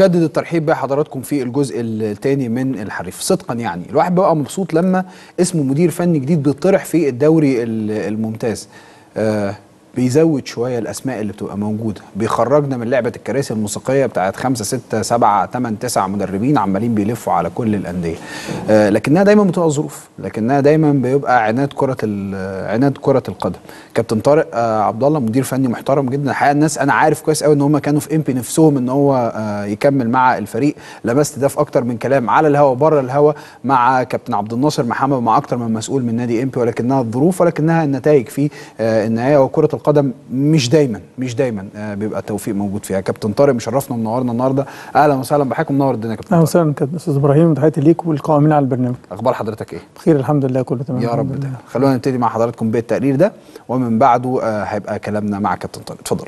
اجدد الترحيب بحضراتكم في الجزء الثاني من الحريف صدقا يعني الواحد بيبقى مبسوط لما اسمه مدير فني جديد بيطرح في الدوري ال- الممتاز آه بيزود شويه الاسماء اللي بتبقى موجوده بيخرجنا من لعبه الكراسي الموسيقيه بتاعت خمسة ستة سبعة تمن تسع مدربين عمالين بيلفوا على كل الانديه آه لكنها دايما بتبقى ظروف لكنها دايما بيبقى عناد كره ال- عناد كره القدم كابتن طارق آه عبد الله مدير فني محترم جدا الحقيقه الناس انا عارف كويس قوي ان هم كانوا في امبي نفسهم ان هو آه يكمل مع الفريق لمست ده في اكتر من كلام على الهوا وبره الهوا مع كابتن عبد الناصر محمد ومع اكتر من مسؤول من نادي امبي ولكنها الظروف ولكنها النتائج في آه النهايه وكره القدم مش دايما مش دايما آه بيبقى التوفيق موجود فيها كابتن طارق مشرفنا ومنورنا النهارده اهلا وسهلا بحضرتك منور الدنيا يا كابتن اهلا طارق. وسهلا كابتن استاذ ابراهيم تحياتي ليك والقائمين على البرنامج اخبار حضرتك ايه بخير الحمد لله كله تمام يا الحمد رب لله. دايما خلونا نبتدي مع حضراتكم بالتقرير ده ومن بعده آه هيبقى كلامنا مع كابتن طارق اتفضل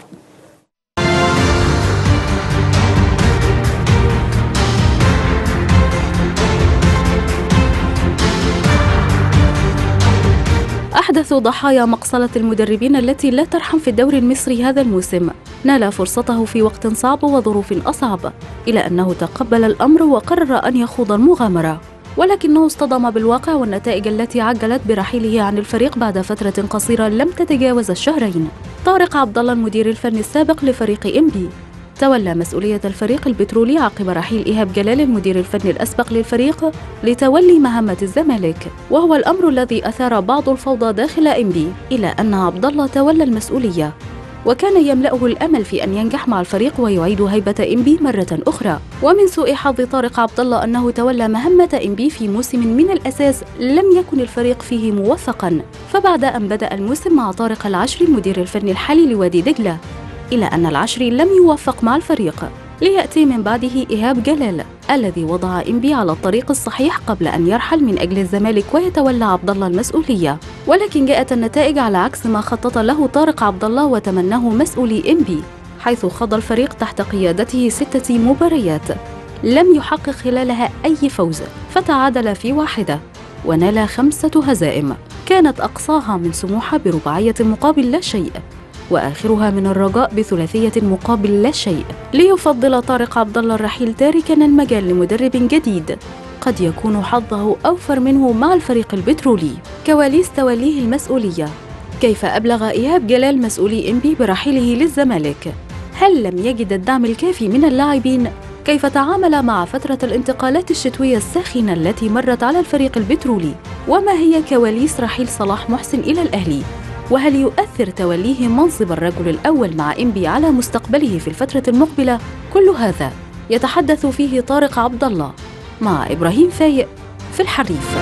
أحدث ضحايا مقصلة المدربين التي لا ترحم في الدوري المصري هذا الموسم نال فرصته في وقت صعب وظروف أصعب إلى أنه تقبل الأمر وقرر أن يخوض المغامرة ولكنه اصطدم بالواقع والنتائج التي عجلت برحيله عن الفريق بعد فترة قصيرة لم تتجاوز الشهرين طارق عبد الله المدير الفني السابق لفريق إنبي تولى مسؤولية الفريق البترولي عقب رحيل إيهاب جلال المدير الفني الأسبق للفريق لتولي مهمة الزمالك وهو الأمر الذي أثار بعض الفوضى داخل إنبي إلى أن عبد الله تولى المسؤولية وكان يملأه الأمل في أن ينجح مع الفريق ويعيد هيبة إنبي مرة أخرى ومن سوء حظ طارق عبد الله أنه تولى مهمة إنبي في موسم من الأساس لم يكن الفريق فيه موفقا فبعد أن بدأ الموسم مع طارق العشري المدير الفني الحالي لوادي دجلة إلى أن العشري لم يوفق مع الفريق ليأتي من بعده إيهاب جلال الذي وضع إنبي على الطريق الصحيح قبل أن يرحل من أجل الزمالك ويتولى عبد الله المسؤولية ولكن جاءت النتائج على عكس ما خطط له طارق عبد الله وتمناه مسؤولي إنبي حيث خاض الفريق تحت قيادته ستة مباريات لم يحقق خلالها أي فوز فتعادل في واحدة ونال خمسة هزائم كانت أقصاها من سموحة برباعية مقابل لا شيء واخرها من الرجاء بثلاثيه مقابل لا شيء ليفضل طارق عبد الله الرحيل تاركا المجال لمدرب جديد قد يكون حظه اوفر منه مع الفريق البترولي كواليس توليه المسؤوليه كيف ابلغ ايهاب جلال مسؤولي انبي برحيله للزمالك هل لم يجد الدعم الكافي من اللاعبين كيف تعامل مع فترة الانتقالات الشتوية الساخنة التي مرت على الفريق البترولي؟ وما هي كواليس رحيل صلاح محسن إلى الأهلي؟ وهل يؤثر توليه منصب الرجل الأول مع إنبي على مستقبله في الفترة المقبلة؟ كل هذا يتحدث فيه طارق عبد الله مع إبراهيم فايق في الحريف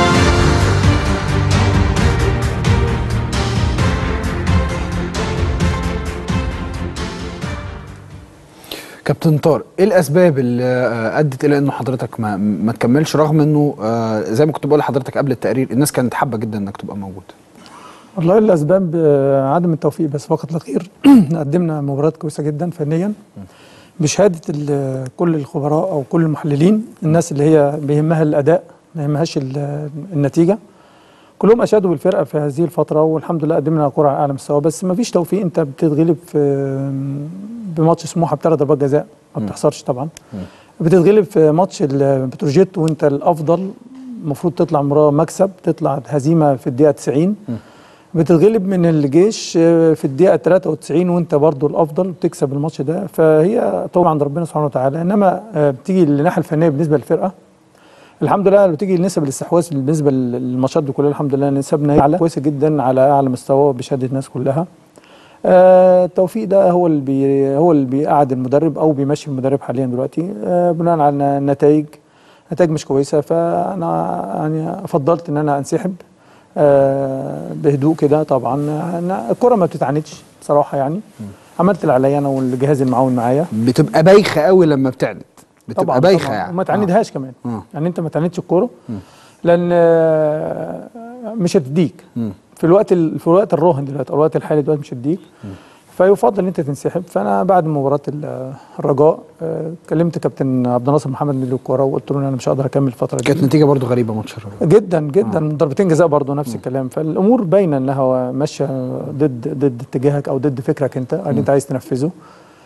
كابتن طارق ايه الاسباب اللي آه، ادت الى انه حضرتك ما ما تكملش رغم انه آه، زي ما كنت بقول لحضرتك قبل التقرير الناس كانت حابه جدا انك تبقى موجود والله الاسباب آه، عدم التوفيق بس فقط لا غير قدمنا مباريات كويسه جدا فنيا بشهاده ال- كل الخبراء او كل المحللين الناس اللي هي بيهمها الاداء ما يهمهاش ال- النتيجه كلهم اشادوا بالفرقه في هذه الفتره والحمد لله قدمنا كره على اعلى مستوى بس ما فيش توفيق انت بتتغلب في بماتش سموحه بثلاث ضربات جزاء ما بتحصلش طبعا بتتغلب في ماتش البتروجيت وانت الافضل المفروض تطلع مباراه مكسب تطلع هزيمه في الدقيقه 90 بتتغلب من الجيش آه، في الدقيقه 93 وانت برضو الافضل بتكسب الماتش ده فهي طبعا عند ربنا سبحانه وتعالى انما آه، بتيجي للناحيه الفنيه بالنسبه للفرقه الحمد لله لو تيجي نسب الاستحواذ بالنسبه للماتشات دي كلها الحمد لله نسبنا اعلى كويسه جدا على اعلى مستوى بشهاده الناس كلها آه، التوفيق ده هو اللي بي هو اللي بيقعد المدرب او بيمشي المدرب حاليا دلوقتي آه، بناء على النتائج نتائج مش كويسه فانا يعني فضلت ان انا انسحب آه، بهدوء كده طبعا أنا الكره ما بتتعاندش بصراحه يعني عملت اللي عليا انا والجهاز المعاون معايا بتبقى بايخه قوي لما بتعند بتبقى طبعا بايخه طبعاً. يعني وما تعاندهاش كمان آه. يعني انت ما تعاندش الكوره لان آه، مش هتديك مم. في الوقت ال- في الوقت الراهن دلوقتي او الوقت الحالي دلوقتي مش هتديك فيفضل ان انت تنسحب فانا بعد مباراه ال- الرجاء آه، كلمت كابتن عبد الناصر محمد مدير الكوره وقلت له ان انا مش هقدر اكمل الفتره كانت دي نتيجه برضو غريبه ماتش الرجاء جدا جدا ضربتين جزاء برضه نفس الكلام فالامور باينه انها ماشيه ضد ضد اتجاهك او ضد فكرك انت اللي انت عايز تنفذه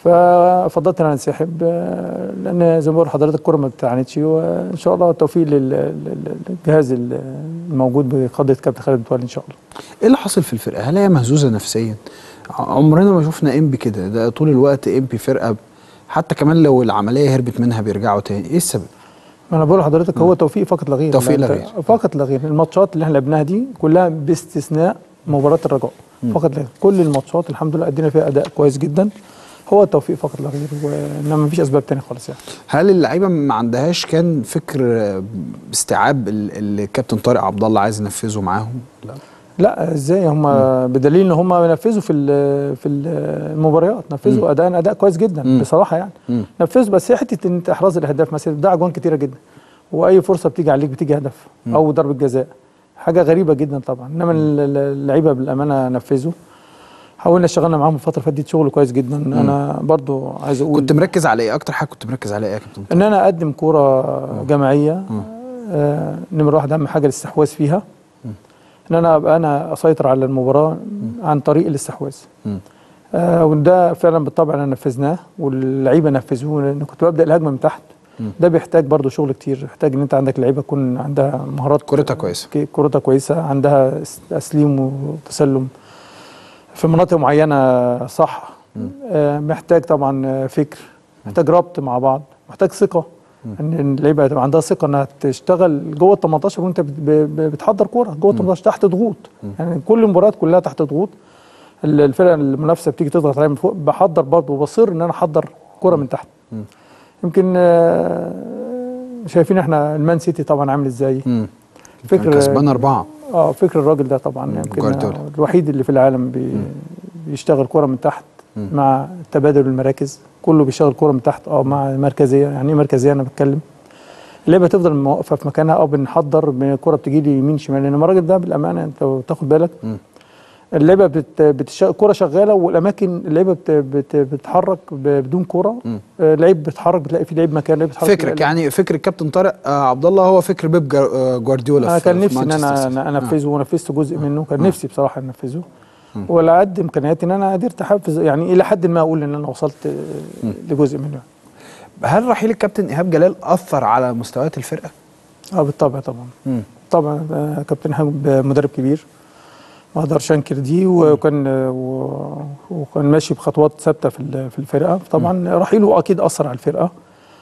ففضلت ان انا انسحب آه، لان زي ما بقول لحضرتك الكوره ما بتعنتش وان شاء الله التوفيق لل- لل- للجهاز الموجود بقياده كابتن خالد متولي ان شاء الله ايه اللي حصل في الفرقه هل هي مهزوزه نفسيا ع- عمرنا ما شفنا امبي كده ده طول الوقت امبي فرقه حتى كمان لو العمليه هربت منها بيرجعوا تاني ايه السبب ما انا بقول لحضرتك هو توفيق فقط لا غير توفيق لا لا غير. أنت- فقط لا غير الماتشات اللي احنا لعبناها دي كلها باستثناء مباراه الرجاء فقط لا غير كل الماتشات الحمد لله ادينا فيها اداء كويس جدا هو التوفيق فقط لا غير وانما ما فيش اسباب تانية خالص يعني هل اللعيبه ما عندهاش كان فكر آه، استيعاب ال- اللي الكابتن طارق عبد الله عايز ينفذه معاهم لا لا ازاي هم بدليل ان هم نفذوا في ال- في ال- المباريات نفذوا اداء اداء كويس جدا مم. بصراحه يعني مم. نفذوا بس هي حته ان انت احراز الاهداف مثلا ده اجوان كتيره جدا واي فرصه بتيجي عليك بتيجي هدف او ضربه جزاء حاجه غريبه جدا طبعا انما ال- ال- اللعيبه بالامانه نفذوا حاولنا اشتغلنا معاهم الفتره اللي فاتت دي شغل كويس جدا انا برضو عايز اقول كنت مركز على ايه اكتر حاجه كنت مركز على ايه يا كابتن ان انا اقدم كوره جماعيه آه نمره واحد اهم حاجه الاستحواذ فيها ان انا ابقى انا اسيطر على المباراه عن طريق الاستحواذ مم. آه وده فعلا بالطبع انا نفذناه واللعيبه نفذوه لان كنت ببدا الهجمه من تحت ده بيحتاج برضو شغل كتير بيحتاج ان انت عندك لعيبه يكون عندها مهارات كورتها كويسة. ك- كورتها كويسه عندها اس- تسليم وتسلم في مناطق معينه صح آه محتاج طبعا آه، فكر محتاج ربط مع بعض محتاج ثقه ان إن اللعيبه تبقى عندها ثقه انها تشتغل جوه ال 18 وانت بت- ب- ب- بتحضر كوره جوه ال 18 تحت ضغوط يعني كل المباريات كلها تحت ضغوط ال- الفرقه المنافسه بتيجي تضغط عليا من فوق بحضر برضه وبصر ان انا احضر كوره من تحت يمكن آه، شايفين احنا المان سيتي طبعا عامل ازاي مم. فكر- كان كسبان اربعه اه فكر الراجل ده طبعا يمكن جوارديولا. آه، الوحيد اللي في العالم بي بيشتغل كوره من تحت مع تبادل المراكز كله بيشتغل كوره من تحت اه مع مركزيه يعني ايه مركزيه انا بتكلم اللعيبه تفضل واقفه في مكانها او بنحضر الكوره بتجي لي يمين شمال لان الراجل ده بالامانه انت لو تاخد بالك اللعيبه بت بتش... الكوره شغاله والاماكن اللعيبه بت... بت... بتتحرك ب- بدون كوره آه، لعيب بيتحرك بتلاقي في لعيب مكان لعيب بيتحرك فكرك تلاقي- يعني فكر الكابتن طارق آه، عبد الله هو فكر بيب جار- آه، جوارديولا انا في- كان في نفسي ان مانشستر انا سيتي. أنا انفذه ونفذت جزء منه كان نفسي بصراحه انفذه وعلى قد امكانياتي ان انا قدرت احفز يعني الى حد ما اقول ان انا وصلت آه، لجزء منه هل رحيل الكابتن ايهاب جلال اثر على مستويات الفرقه؟ اه بالطبع طبعا مم. طبعا آه، كابتن حامد مدرب كبير ما اقدرش انكر دي وكان آه، و- وكان ماشي بخطوات ثابته في ال- في الفرقه طبعا رحيله اكيد اثر على الفرقه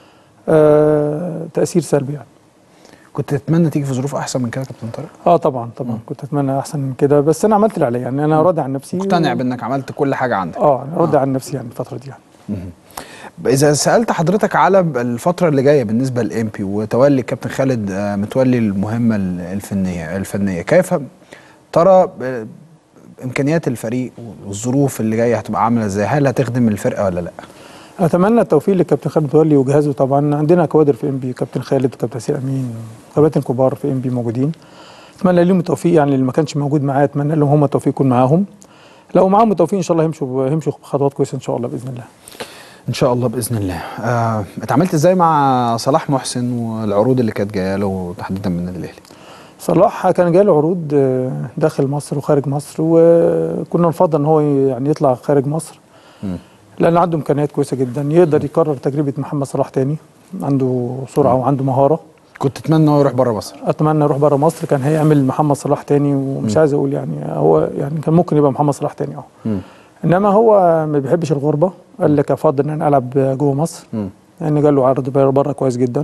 آه تاثير سلبي يعني كنت تتمنى تيجي في ظروف احسن من كده يا كابتن طارق؟ اه طبعا طبعا كنت اتمنى احسن من كده بس انا عملت اللي عليا يعني انا راضي عن نفسي مقتنع بانك عملت كل حاجه عندك اه انا راضي عن نفسي يعني الفتره دي يعني اذا سالت حضرتك على الفتره اللي جايه بالنسبه للامبي وتولي الكابتن خالد آه، متولي المهمه ال- الفنيه الفنيه كيف ترى آه، امكانيات الفريق والظروف اللي جايه هتبقى عامله ازاي هل هتخدم الفرقه ولا لا اتمنى التوفيق للكابتن خالد متولي وجهازه طبعا عندنا كوادر في ام بي كابتن خالد وكابتن ياسر امين كباتن كبار في ام بي موجودين اتمنى لهم التوفيق يعني اللي ما كانش موجود معايا اتمنى لهم هم التوفيق يكون معاهم لو معاهم التوفيق ان شاء الله هيمشوا هيمشوا بخطوات كويسه ان شاء الله باذن الله ان شاء الله باذن الله آه، اتعاملت ازاي مع صلاح محسن والعروض اللي كانت جايه له تحديدا من النادي الاهلي صلاح كان جاي له عروض آه، داخل مصر وخارج مصر وكنا نفضل ان هو يعني يطلع خارج مصر لان عنده امكانيات كويسه جدا يقدر يكرر تجربه محمد صلاح تاني عنده سرعه وعنده مهاره كنت تتمنى ان هو يروح بره مصر اتمنى اروح بره مصر كان هيعمل محمد صلاح تاني ومش عايز اقول يعني هو يعني كان ممكن يبقى محمد صلاح تاني اه مم. انما هو ما بيحبش الغربه قال لك افضل ان انا العب جوه مصر مم. يعني قال له عرض بره كويس جدا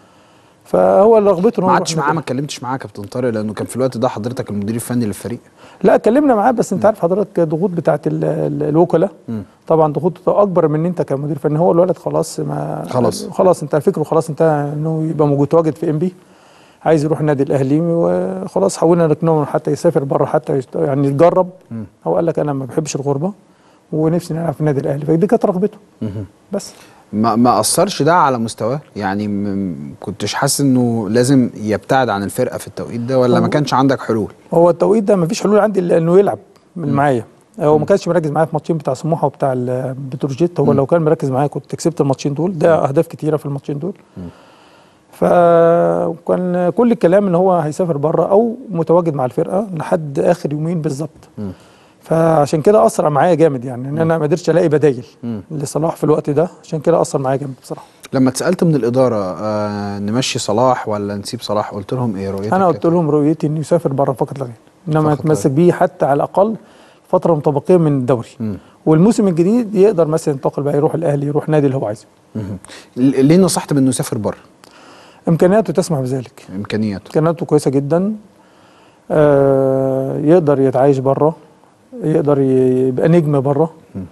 فهو اللي رغبته ان هو ما يروح قعدتش معاه مكان. ما اتكلمتش معاه كابتن طارق لانه كان في الوقت ده حضرتك المدير الفني للفريق لا اتكلمنا معاه بس انت عارف حضرتك ضغوط بتاعت ال- ال- الوكلاء طبعا ضغوط اكبر من انت كمدير فني هو الولد خلاص ما خلاص. خلاص انت فكره خلاص انت انه يبقى موجود متواجد في ام بي عايز يروح النادي الاهلي وخلاص حاولنا نقنعه حتى يسافر بره حتى يشت- يعني يتجرب هو قال لك انا ما بحبش الغربه ونفسي نلعب في النادي الاهلي فدي كانت رغبته بس ما ما اثرش ده على مستواه يعني م- كنتش حاسس انه لازم يبتعد عن الفرقه في التوقيت ده ولا ما هو- كانش عندك حلول هو التوقيت ده ما فيش حلول عندي الا انه يلعب من معايا هو ما كانش مركز معايا في ماتشين بتاع سموحه وبتاع ال- بتروجيت هو لو كان مركز معايا كنت كسبت الماتشين دول ده اهداف كتيره في الماتشين دول فكان كل الكلام ان هو هيسافر بره او متواجد مع الفرقه لحد اخر يومين بالظبط فعشان كده اثر معايا جامد يعني ان انا ما قدرتش الاقي بدايل لصلاح في الوقت ده عشان كده اثر معايا جامد بصراحه لما اتسالت من الاداره آه نمشي صلاح ولا نسيب صلاح قلت لهم ايه رؤيتك انا قلت كانت؟ لهم رؤيتي انه يسافر بره فقط لا غير انما فقط لا يتمسك بيه حتى على الاقل فتره متبقيه من الدوري والموسم الجديد يقدر مثلا ينتقل بقى يروح الاهلي يروح نادي اللي هو عايزه مهم. ل- ليه نصحت بانه يسافر بره امكانياته تسمح بذلك امكانياته امكانياته كويسه جدا آه يقدر يتعايش بره يقدر ي- يبقى نجم بره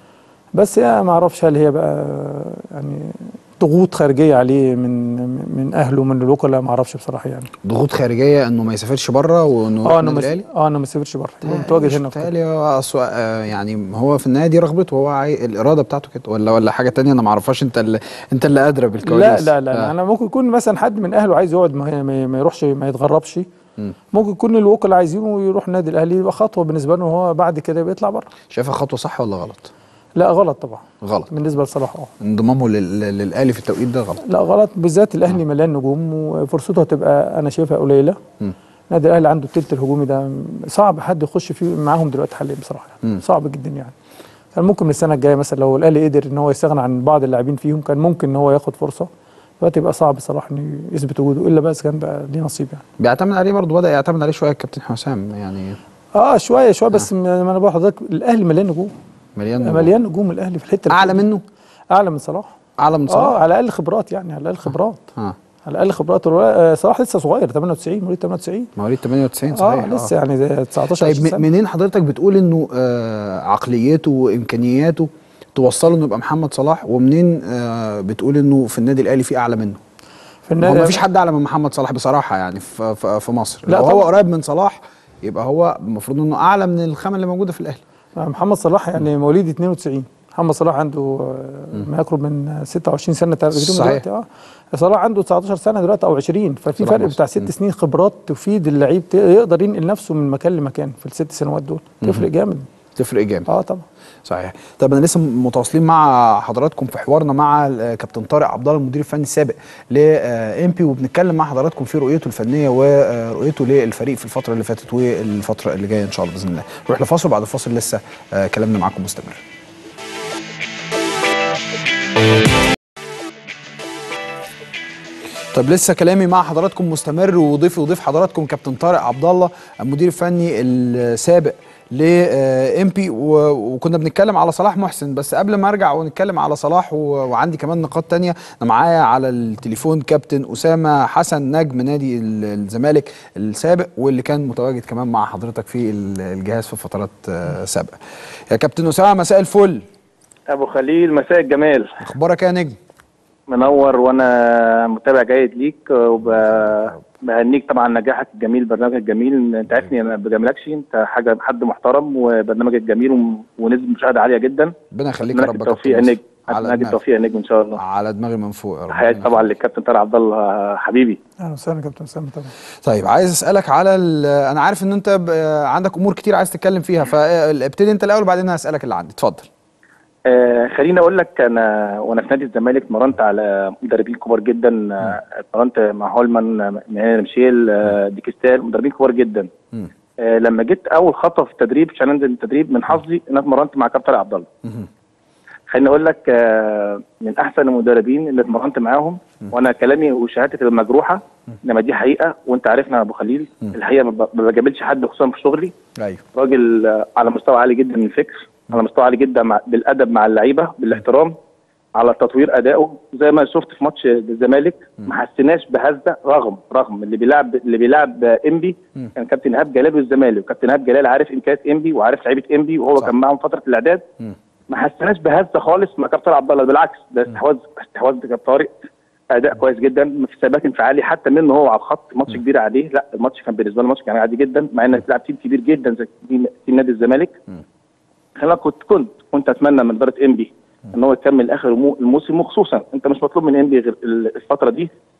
بس يعني ما اعرفش هل هي بقى يعني ضغوط خارجيه عليه من من اهله من الوكلاء ما اعرفش بصراحه يعني ضغوط خارجيه انه ما يسافرش بره وانه يروح اه انا النادي مس... الاهلي اه انا ما سافرش بره هو متواجد هنا في بالتالي هو أسوأ آه يعني هو في النهايه دي رغبته هو عاي... الاراده بتاعته كده ولا ولا حاجه تانية انا ما اعرفهاش انت اللي انت اللي ادرى لا بالكواليس لا لا, آه. آه. انا ممكن يكون مثلا حد من اهله عايز يقعد ما, ما ما يروحش ما يتغربش ممكن يكون الوكلاء عايزينه يروح النادي الاهلي يبقى خطوه بالنسبه له هو بعد كده يبقى يطلع بره شايفها خطوه صح ولا غلط؟ لا غلط طبعا غلط بالنسبه لصلاح اه انضمامه لل... للاهلي في التوقيت ده غلط لا غلط بالذات الاهلي مليان نجوم وفرصته هتبقى انا شايفها قليله النادي الاهلي عنده التلت الهجومي ده صعب حد يخش فيه معاهم دلوقتي حاليا بصراحه يعني. صعب جدا يعني كان ممكن من السنه الجايه مثلا لو الاهلي قدر ان هو يستغنى عن بعض اللاعبين فيهم كان ممكن ان هو ياخد فرصه دلوقتي يبقى صعب صراحه انه يثبت وجوده الا بس كان بقى ليه نصيب يعني بيعتمد عليه برضه بدا يعتمد عليه شويه الكابتن حسام يعني اه شويه شويه بس ما انا بقول لحضرتك الاهلي مليان نجوم مليان نجوم. مليان نجوم الاهلي في الحته اللي اعلى فوق دي. منه اعلى من صلاح اعلى من اه صلاح على الاقل خبرات يعني على الاقل خبرات اه على الاقل خبرات الولا- آه، صلاح لسه صغير 98 مواليد 98 مواليد 98 صحيح اه لسه يعني زي 19 طيب 20 م- سنة. منين حضرتك بتقول انه آه عقليته وامكانياته توصله انه يبقى محمد صلاح ومنين آه بتقول انه في النادي الاهلي في اعلى منه في هو النادي ما فيش حد اعلى من محمد صلاح بصراحه يعني في في, في مصر لا لو هو طبعا. قريب من صلاح يبقى هو المفروض انه اعلى من الخامه اللي موجوده في الاهلي محمد صلاح يعني مواليد 92 محمد صلاح عنده آه، ما يقرب من 26 سنه تقريبا صحيح. دلوقتي اه صلاح عنده 19 سنه دلوقتي او 20 ففي صلاح فرق مصر. بتاع ست سنين خبرات تفيد اللعيب ت- يقدر ينقل نفسه من مكان لمكان في الست سنوات دول تفرق جامد تفرق جامد اه طبعا صحيح طب انا لسه متواصلين مع حضراتكم في حوارنا مع ال- كابتن طارق عبد الله المدير الفني السابق لامبي وبنتكلم مع حضراتكم في رؤيته الفنيه ورؤيته للفريق في الفتره اللي فاتت والفتره اللي جايه ان شاء الله باذن الله نروح لفاصل بعد الفاصل لسه آه، كلامنا معاكم مستمر طب لسه كلامي مع حضراتكم مستمر وضيفي وضيف حضراتكم كابتن طارق عبد الله المدير الفني السابق لامبي وكنا بنتكلم على صلاح محسن بس قبل ما ارجع ونتكلم على صلاح و- وعندي كمان نقاط تانية انا معايا على التليفون كابتن اسامه حسن نجم نادي ال- الزمالك السابق واللي كان متواجد كمان مع حضرتك في ال- الجهاز في فترات آه، سابقه يا كابتن اسامه مساء الفل ابو خليل مساء الجمال اخبارك يا نجم منور وانا متابع جيد ليك وبهنيك طبعا نجاحك الجميل برنامجك الجميل انت عارفني انا ما بجاملكش انت حاجه حد محترم وبرنامجك جميل و- ونسبه مشاهده عاليه جدا ربنا يخليك يا اتمنى رب لك يا التوفيق يا كابتن نجم على اتمنى لك دماغي التوفيق يا نجم ان شاء الله على دماغي من فوق يا رب تحياتي ربنا طبعا للكابتن طارق عبد الله حبيبي اهلا وسهلا كابتن اسامه طبعا طيب عايز اسالك على ال- انا عارف ان انت ب- عندك امور كتير عايز تتكلم فيها فابتدي انت الاول وبعدين هسالك اللي عندي اتفضل آه خليني اقول لك انا وانا في نادي الزمالك اتمرنت على مدربين كبار جدا آه، اتمرنت مع هولمان آه، مع ميشيل آه، ديكستال مدربين كبار جدا مم. آه لما جيت اول خطوه في التدريب عشان انزل التدريب من حظي ان انا اتمرنت مع كابتن عبد الله مهم. خليني اقول لك آه، من احسن المدربين اللي اتمرنت معاهم وانا كلامي وشهادتي تبقى مجروحه انما دي حقيقه وانت عارفنا يا ابو خليل الحقيقه ما ب- ما بجاملش حد خصوصا في شغلي ايوه راجل آه، على مستوى عالي جدا من الفكر على مستوى عالي جدا مع بالادب مع اللعيبه بالاحترام على تطوير ادائه زي ما شفت في ماتش الزمالك ما حسيناش بهزه رغم رغم اللي بيلعب اللي بيلعب آه، انبي كان كابتن ايهاب جلال والزمالك وكابتن ايهاب جلال عارف امكانيات انبي وعارف لعيبه انبي وهو صح. كان معاهم فتره الاعداد مم. ما حسيناش بهزه خالص مع كابتن عبد الله بالعكس ده استحواذ استحواذ كابتن طارق اداء كويس جدا في ثبات انفعالي حتى منه هو على الخط ماتش كبير عليه لا الماتش كان بالنسبه له ماتش كان عادي جدا مع انك بتلعب تيم كبير جدا زي تيم تيم نادي الزمالك خلينا كنت كنت كنت اتمنى من اداره انبي ان هو يكمل اخر المو- الموسم وخصوصا انت مش مطلوب من انبي غير ال- الفتره دي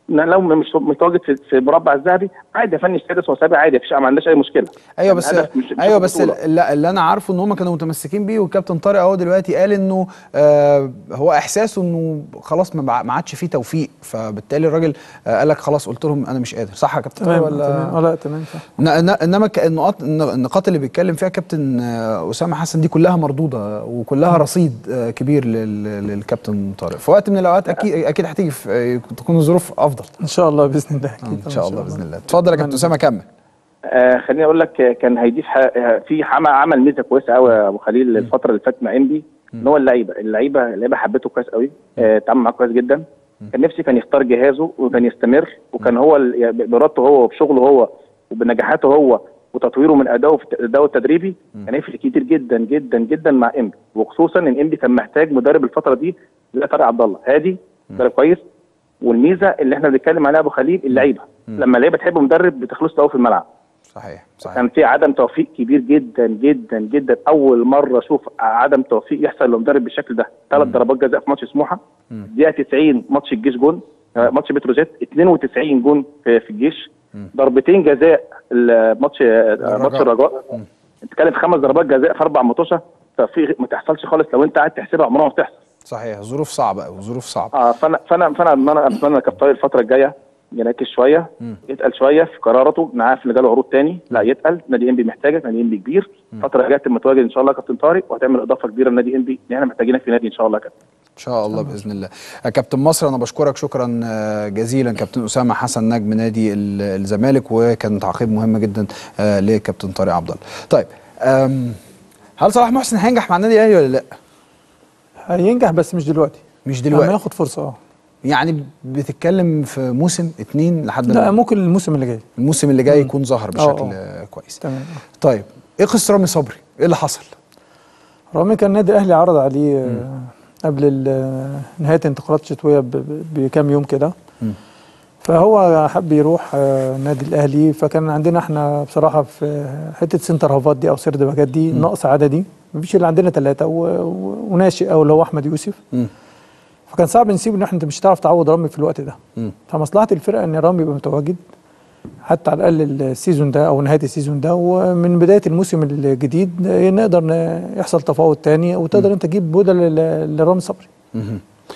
إن لو مش متواجد في في المربع الذهبي عادي افنش سادس وسابع عادي مفيش ما عندناش اي مشكله ايوه بس الهدف مش- مش ايوه بس البطولة. لا اللي انا عارفه ان هم كانوا متمسكين بيه والكابتن طارق اهو دلوقتي قال انه آه هو احساسه انه خلاص ما بع- ما عادش فيه توفيق فبالتالي الراجل آه قال لك خلاص قلت لهم انا مش قادر صح يا كابتن تمام طارق تمام اه ولا لا تمام صح ن- ن- انما ك- النقاط النقاط اللي بيتكلم فيها كابتن آه، اسامه حسن دي كلها مردوده وكلها رصيد آه، كبير لل- للكابتن طارق في وقت من الاوقات اكيد اكيد هتيجي في آه، تكون الظروف افضل ان شاء الله باذن الله آه، اكيد ان شاء الله باذن الله اتفضل يا كابتن اسامه كمل آه خليني اقول لك آه، كان هيضيف ح- في عمل عمل ميزه كويسه قوي يا ابو خليل الفتره اللي فاتت مع انبي ان هو اللعيبه اللعيبه اللعيبه حبته كويس قوي آه، اتعامل معاه كويس جدا كان نفسي كان يختار جهازه وكان يستمر وكان هو ال- يعني بارادته هو وبشغله هو وبنجاحاته هو وتطويره من ادائه في الاداء التدريبي كان هيفرق كتير جدا جدا جدا مع انبي وخصوصا ان انبي كان محتاج مدرب الفتره دي زي طارق عبد الله هادي مدرب كويس والميزه اللي احنا بنتكلم عليها يا ابو خليل اللعيبه لما اللعيبه تحب مدرب بتخلص قوي في الملعب صحيح صحيح كان في عدم توفيق كبير جدا جدا جدا اول مره اشوف عدم توفيق يحصل لمدرب بالشكل ده ثلاث ضربات جزاء في ماتش سموحه دقيقه 90 ماتش الجيش جون آه، ماتش بتروجيت 92 جون في, في الجيش ضربتين جزاء الماتش آه، ماتش الرجاء بتتكلم في خمس ضربات جزاء في اربع ماتشات توفيق ما تحصلش خالص لو انت قاعد تحسبها عمرها ما بتحصل صحيح ظروف صعبه قوي ظروف صعبه اه فانا فانا فانا اتمنى اتمنى كابتن طارق الفتره الجايه يركز شويه يتقل شويه في قراراته انا عارف ان جاله عروض تاني لا يتقل نادي انبي محتاجك نادي انبي كبير الفتره الجايه تبقى متواجد ان شاء الله يا كابتن طارق وهتعمل اضافه كبيره لنادي انبي ان احنا محتاجينك في نادي ان شاء الله يا كابتن ان شاء الله باذن الله يا كابتن مصر انا بشكرك شكرا آه، جزيلا كابتن اسامه حسن نجم نادي ال- الزمالك وكان تعقيب مهم جدا آه، لكابتن طارق عبد الله طيب آم، هل صلاح محسن هينجح مع النادي الاهلي ولا لا هينجح بس مش دلوقتي مش لما دلوقتي ياخد فرصه اه يعني بتتكلم في موسم اتنين لحد لا ما ممكن الموسم اللي جاي الموسم اللي جاي يكون ظهر آه، بشكل آه. آه، كويس تمام طيب ايه قصه رامي صبري ايه اللي حصل رغم كان النادي الاهلي عرض عليه آه، قبل ال- نهايه انتقالات الشتويه ب- ب- بكام يوم كده مم. فهو حب يروح آه، النادي الاهلي فكان عندنا احنا بصراحه في حته سنتر هافات دي او سرد باجات دي نقص عددي مفيش اللي عندنا ثلاثه وناشئ او اللي هو احمد يوسف مم. فكان صعب نسيب ان احنا انت مش هتعرف تعوض رامي في الوقت ده مم. فمصلحه الفرقه ان رامي يبقى متواجد حتى على الاقل السيزون ده او نهايه السيزون ده ومن بدايه الموسم الجديد نقدر ن- يحصل تفاوض تاني وتقدر انت تجيب بدل ل- لرامي صبري مهم.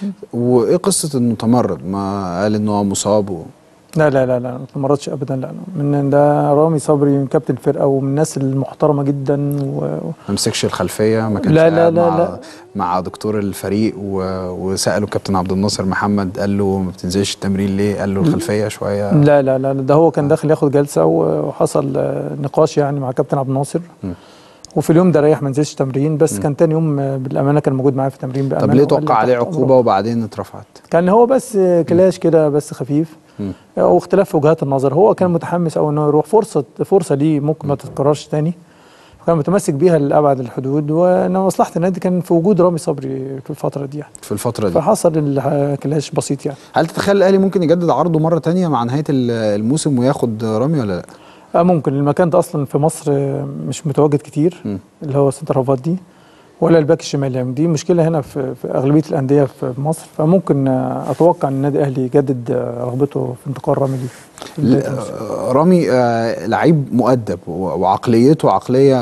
وايه قصه انه تمرد ما قال انه هو مصاب و... لا لا لا لا ما تمرضش ابدا لا لا. من ده رامي صبري من كابتن الفرقه ومن الناس المحترمه جدا و... ما مسكش الخلفيه ما كانش لا، لا، قاعد لا، مع لا. مع دكتور الفريق و... وساله كابتن عبد الناصر محمد قال له ما بتنزلش التمرين ليه قال له الخلفيه شويه لا لا لا ده هو كان داخل ياخد جلسه و- وحصل آه، نقاش يعني مع كابتن عبد الناصر م. وفي اليوم ده ريح ما نزلش تمرين بس كان تاني يوم آه، بالامانه كان موجود معايا في التمرين بامانه طب ليه وقال لي توقع عليه تحت عقوبه أمرك. وبعدين اترفعت كان هو بس آه، كلاش كده بس خفيف مم. او اختلاف في وجهات النظر هو كان متحمس او انه يروح فرصه فرصه ليه ممكن ما تتكررش تاني فكان متمسك بيها لابعد الحدود وان مصلحه النادي كان في وجود رامي صبري في الفتره دي يعني في الفتره دي فحصل الكلاش بسيط يعني هل تتخيل الاهلي ممكن يجدد عرضه مره تانية مع نهايه ال- الموسم وياخد رامي ولا لا اه ممكن المكان ده اصلا في مصر آه، مش متواجد كتير م. اللي هو سنتر هافات دي ولا الباك الشمالي يعني دي مشكله هنا في, في اغلبيه الانديه في مصر فممكن آه، اتوقع ان النادي الاهلي يجدد آه، رغبته في انتقال رامي دي في بداية الموسم. آه، رامي آه، لعيب مؤدب و- وعقليته عقليه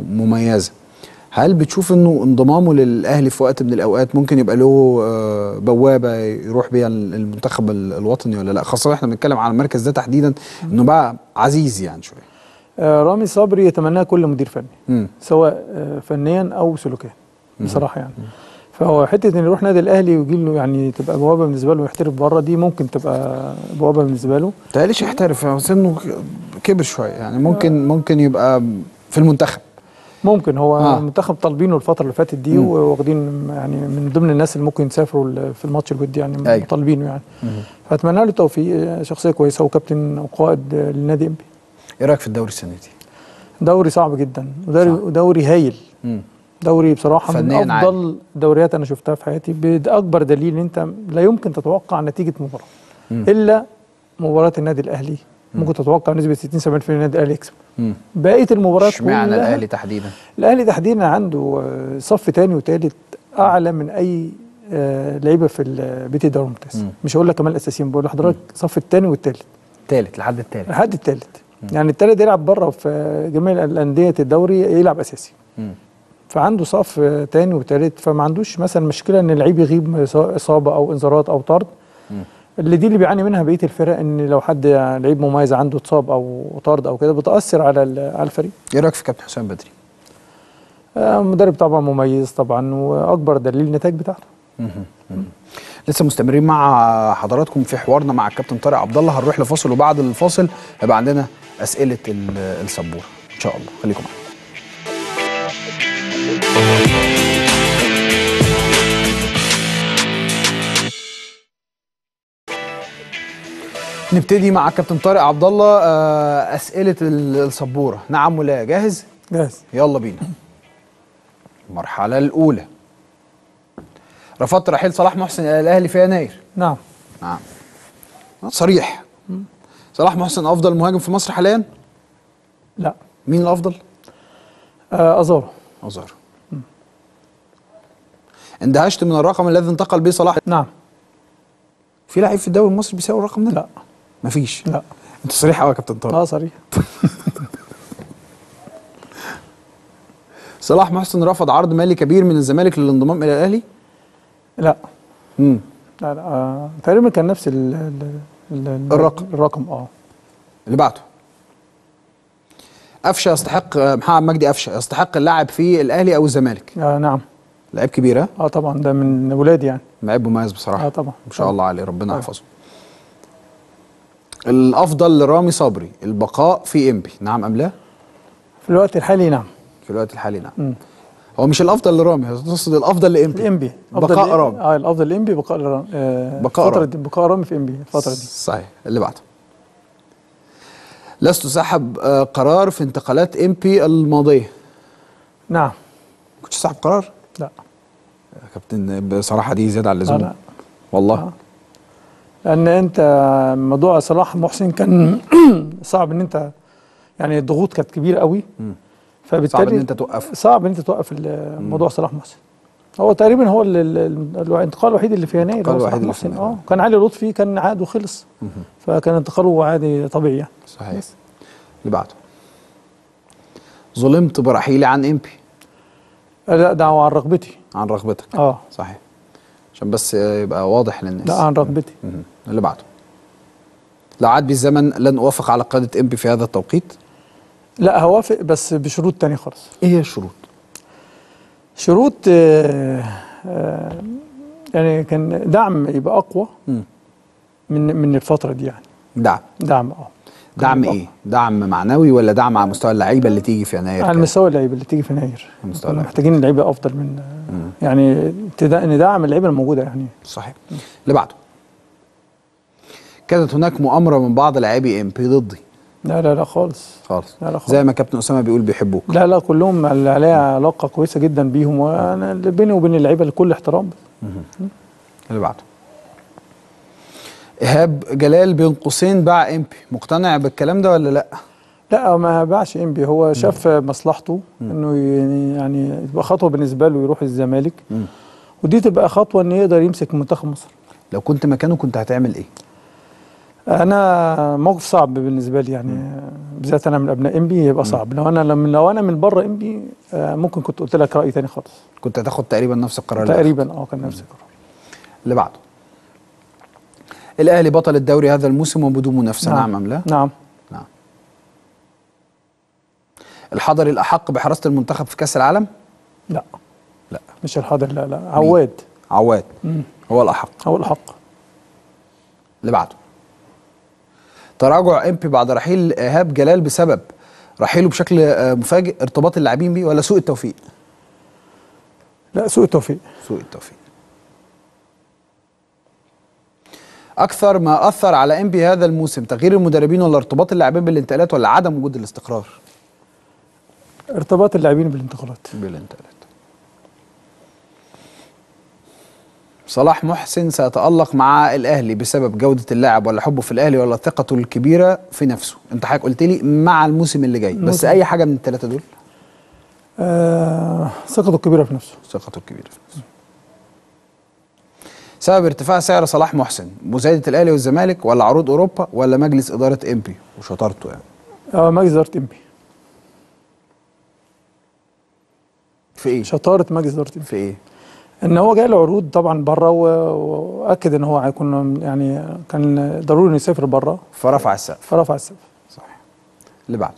مميزه هل بتشوف انه انضمامه للاهلي في وقت من الاوقات ممكن يبقى له آه، بوابه يروح بيها المنتخب ال- الوطني ولا لا خاصه احنا بنتكلم على المركز ده تحديدا انه بقى عزيز يعني شويه آه، رامي صبري يتمناه كل مدير فني مم. سواء آه، فنيا او سلوكيا بصراحه يعني فهو حته ان يروح نادي الاهلي ويجي له يعني تبقى بوابه بالنسبه له يحترف بره دي ممكن تبقى بوابه بالنسبه له تقاليش يحترف يعني سنه كبر شويه يعني ممكن ممكن يبقى في المنتخب ممكن هو آه. آه. المنتخب طالبينه الفتره اللي فاتت دي مم. واخدين يعني من ضمن الناس اللي ممكن يسافروا ال- في الماتش الودي يعني أيوة. طالبينه يعني فاتمنى له التوفيق آه، شخصيه كويسه وكابتن وقائد آه، للنادي انبي ايه رايك في الدوري السنه دي؟ دوري صعب جدا ودوري, صعب. ودوري هايل مم. دوري بصراحه من فنياً عالي. افضل دوريات انا شفتها في حياتي باكبر دليل ان انت لا يمكن تتوقع نتيجه مباراه مم. الا مباراه النادي الاهلي ممكن تتوقع نسبه 60 70% النادي الاهلي يكسب مم. بقيه المباريات اشمعنى كلها- الاهلي تحديدا؟ الاهلي تحديدا عنده آه، صف تاني وتالت اعلى من اي آه لعيبه في ال- بيت الدوري الممتاز مم. مش هقول لك كمان الاساسيين بقول لحضرتك الصف الثاني والثالث تالت لحد التالت لحد الثالث يعني الثالث يلعب بره في جميع الانديه الدوري يلعب اساسي مم. فعنده صف تاني وتالت فما عندوش مثلا مشكله ان اللعيب يغيب سواء اصابه او انذارات او طرد اللي دي اللي بيعاني منها بقيه الفرق ان لو حد لعيب مميز عنده اتصاب او طرد او كده بتاثر على ال- على الفريق ايه رايك في كابتن حسام بدري؟ آه، مدرب طبعا مميز طبعا واكبر دليل النتائج بتاعته لسه مستمرين مع حضراتكم في حوارنا مع الكابتن طارق عبد الله هنروح لفاصل وبعد الفاصل هيبقى عندنا اسئله ال- السبوره ان شاء الله خليكم معانا نبتدي مع الكابتن طارق عبد الله آه، اسئله ال- السبوره نعم ولا جاهز جاهز يلا بينا المرحله الاولى رفضت رحيل صلاح محسن الى الاهلي في يناير نعم نعم صريح صلاح محسن افضل مهاجم في مصر حاليا لا مين الافضل آه ازارو ازار اندهشت من الرقم الذي انتقل به صلاح نعم في لعيب في الدوري المصري بيساوي الرقم ده لا مفيش لا انت صريح قوي يا كابتن طارق اه صريح صلاح محسن رفض عرض مالي كبير من الزمالك للانضمام الى الاهلي لا امم لا, لا. آه تقريبا كان نفس ال ال ال الرقم. الرقم اه اللي بعده قفشه يستحق محمد مجدي قفشه يستحق اللاعب في الاهلي او الزمالك آه نعم لعيب كبير ها اه طبعا ده من ولادي يعني لعيب مميز بصراحه اه طبعا ما شاء الله عليه ربنا طبعا. يحفظه الافضل لرامي صبري البقاء في انبي نعم ام لا في الوقت الحالي نعم في الوقت الحالي نعم مم. هو مش الافضل لرامي هو تقصد الافضل لانبي الانبي بقاء رامي اه الافضل الانبي بقاء رامي آه بقاء الفترة رامي. دي بقاء رامي في انبي الفتره دي صحيح اللي بعده لست سحب آه، قرار في انتقالات امبي الماضيه نعم كنتش سحب قرار لا يا كابتن بصراحه دي زياده على لا, اللزوم لا. والله آه. لان انت موضوع صلاح محسن كان صعب ان انت يعني الضغوط كانت كبيره قوي فبالتالي صعب ان انت توقفه صعب ان انت توقف ال- موضوع صلاح محسن هو تقريبا هو ال- ال- الانتقال الوحيد اللي في يناير الانتقال هو صلاح الوحيد اللي في محسن يناير. اه كان علي لطفي كان عقده خلص فكان انتقاله عادي طبيعي يعني صحيح اللي بعده ظلمت برحيلي عن امبي آه، لا ده عن رغبتي عن رغبتك اه صحيح عشان بس يبقى واضح للناس لا عن رغبتي مهم. اللي بعده لو عاد بي الزمن لن اوافق على قياده امبي في هذا التوقيت لا هوافق بس بشروط تانية خالص ايه هي الشروط شروط آه، آه، يعني كان دعم يبقى اقوى مم. من من الفتره دي يعني دعم دعم اه دعم يبقى ايه دعم معنوي ولا دعم على مستوى اللعيبه اللي تيجي في يناير على كده؟ مستوى اللعيبه اللي تيجي في يناير على مستوى كنا اللعيبة. محتاجين لعيبه افضل من يعني تدا- ندعم اللعيبه الموجوده يعني صحيح اللي بعده كانت هناك مؤامره من بعض لاعبي امبي ضدي لا لا لا خالص خالص لا لا خالص. زي ما كابتن اسامه بيقول بيحبوك لا لا كلهم اللي عليها علاقه كويسه جدا بيهم وانا اللي بيني وبين اللعيبه لكل احترام اللي بعده ايهاب جلال بين قوسين باع امبي مقتنع بالكلام ده ولا لا لا ما باعش انبي هو شاف مصلحته انه ي- يعني تبقى خطوه بالنسبه له يروح الزمالك مم. ودي تبقى خطوه ان يقدر يمسك منتخب مصر لو كنت مكانه كنت هتعمل ايه انا موقف صعب بالنسبه لي يعني بالذات انا من ابناء انبي يبقى صعب لو انا لم لو انا من بره انبي آه، ممكن كنت قلت لك راي تاني خالص كنت هتاخد تقريبا نفس القرار اللي تقريبا اه كان نفس القرار اللي بعده الاهلي بطل الدوري هذا الموسم وبدون منافسه نعم, ام لا نعم نعم الحضري الاحق بحراسه المنتخب في كاس العالم لا لا مش الحاضر لا لا عواد عواد هو الاحق هو الحق اللي بعده تراجع امبي بعد رحيل ايهاب جلال بسبب رحيله بشكل آه، مفاجئ ارتباط اللاعبين بيه ولا سوء التوفيق لا سوء التوفيق سوء التوفيق اكثر ما اثر على امبي هذا الموسم تغيير المدربين ولا ارتباط اللاعبين بالانتقالات ولا عدم وجود الاستقرار ارتباط اللاعبين بالانتقالات بالانتقالات صلاح محسن سيتألق مع الأهلي بسبب جودة اللاعب ولا حبه في الأهلي ولا ثقته الكبيرة في نفسه أنت حضرتك قلت لي مع الموسم اللي جاي بس الموسم. أي حاجة من الثلاثة دول آه ثقته الكبيره في نفسه ثقته الكبيرة في نفسه سبب ارتفاع سعر صلاح محسن مزايده الاهلي والزمالك ولا عروض اوروبا ولا مجلس اداره امبي وشطارته يعني اه مجلس اداره امبي في ايه شطاره مجلس اداره امبي في ايه ان هو جاي له عروض طبعا بره و- واكد ان هو هيكون يعني كان ضروري انه يسافر بره فرفع السقف فرفع السقف صحيح اللي بعده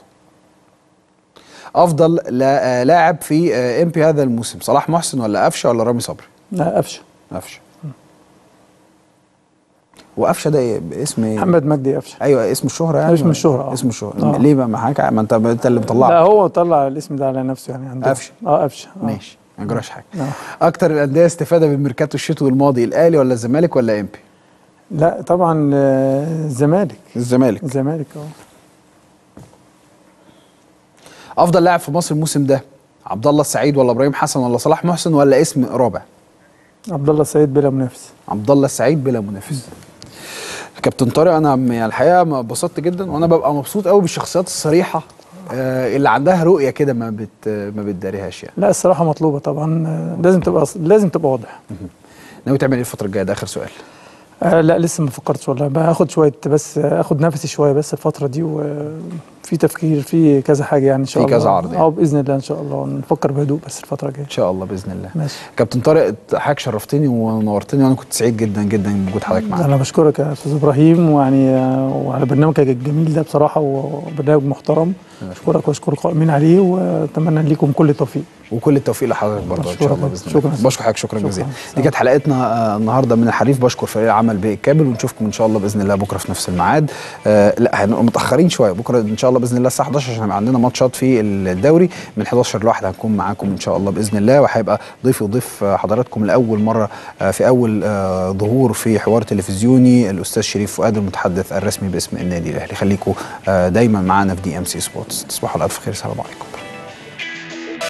افضل لا- آه، لاعب في آه، امبي هذا الموسم صلاح محسن ولا قفشه ولا رامي صبري لا قفشه قفشه وقفشه ده إيه؟ اسم ايه محمد مجدي قفشه ايوه اسم الشهره يعني اسم الشهرة، آه. اسم الشهره آه. ليه بقى ما حاجه ما انت انت اللي لا مطلعه هو طلع الاسم ده على نفسه يعني عنده قفشة. اه قفشه آه. ماشي ما يجراش حاجه آه. اكتر الانديه استفاده بالميركاتو الشتوي الماضي الاهلي ولا الزمالك ولا امبي لا طبعا آه، الزمالك الزمالك الزمالك اه افضل لاعب في مصر الموسم ده عبد الله السعيد ولا ابراهيم حسن ولا صلاح محسن ولا اسم رابع عبد الله السيد بلا منافس عبد الله السعيد بلا منافس كابتن طارق انا م- يعني الحقيقه ما اتبسطت جدا وانا ببقى مبسوط قوي بالشخصيات الصريحه آه، اللي عندها رؤيه كده ما بت ما بتداريهاش يعني لا الصراحه مطلوبه طبعا آه، لازم تبقى لازم تبقى واضح ناوي تعمل ايه الفتره الجايه ده اخر سؤال آه لا لسه ما فكرتش والله باخد شويه بس آه، اخد نفسي شويه بس الفتره دي وفي تفكير في كذا حاجه يعني ان شاء في الله كذا عرض يعني. اه باذن الله ان شاء الله نفكر بهدوء بس الفتره الجايه ان شاء الله باذن الله ماشي كابتن طارق حضرتك شرفتني ونورتني وانا كنت سعيد جدا جدا بوجود حضرتك معانا انا بشكرك يا استاذ ابراهيم ويعني آه، وعلى برنامجك الجميل ده بصراحه وبرنامج محترم اشكرك واشكر القائمين عليه واتمنى لكم كل التوفيق وكل التوفيق لحضرتك برضه ان شاء شكراً. الله باذن شكراً. الله بشكر حضرتك شكرا شكراً. جزيلا دي كانت حلقتنا آه، النهارده من الحريف بشكر فريق العمل بالكامل ونشوفكم ان شاء الله باذن الله بكره في نفس الميعاد آه لا هنبقى متاخرين شويه بكره ان شاء الله باذن الله الساعه 11 عشان هيبقى عندنا ماتشات في الدوري من 11 لواحد هنكون معاكم ان شاء الله باذن الله وهيبقى ضيفي وضيف آه، حضراتكم لاول مره آه، في اول آه، ظهور في حوار تلفزيوني الاستاذ شريف فؤاد المتحدث الرسمي باسم النادي الاهلي خليكم آه، دايما معانا في دي ام سي سبورتس تصبحوا على الف خير السلام عليكم